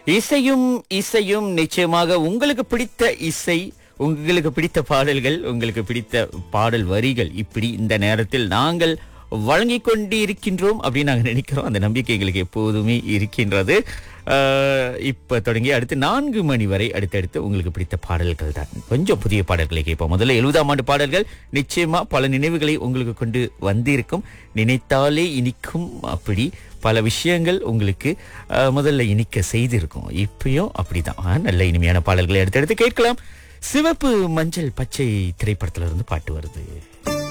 இசையும் இசையும் நிச்சயமாக உங்களுக்கு பிடித்த இசை உங்களுக்கு பிடித்த பாடல்கள் உங்களுக்கு பிடித்த பாடல் வரிகள் இப்படி இந்த நேரத்தில் நாங்கள் வழங்கிக் கொண்டு இருக்கின்றோம் அப்படின்னு நாங்கள் நினைக்கிறோம் அந்த நம்பிக்கை எங்களுக்கு எப்போதுமே இருக்கின்றது ஆஹ், இப்ப தொடங்கி அடுத்து நான்கு மணி வரை அடுத்தடுத்து உங்களுக்கு பிடித்த பாடல்கள் தான் கொஞ்சம் புதிய பாடல்களை கேட்போம் முதல்ல எழுபதாம் ஆண்டு பாடல்கள் நிச்சயமா பல நினைவுகளை உங்களுக்கு கொண்டு வந்திருக்கும் நினைத்தாலே இனிக்கும் அப்படி பல விஷயங்கள் உங்களுக்கு ஆஹ், முதல்ல இனிக்க செய்திருக்கும் இப்பயும் அப்படிதான் ஆஹ், நல்ல இனிமையான பாடல்களை அடுத்தடுத்து கேட்கலாம் சிவப்பு மஞ்சள் பச்சை திரைப்படத்துல இருந்து பாட்டு வருது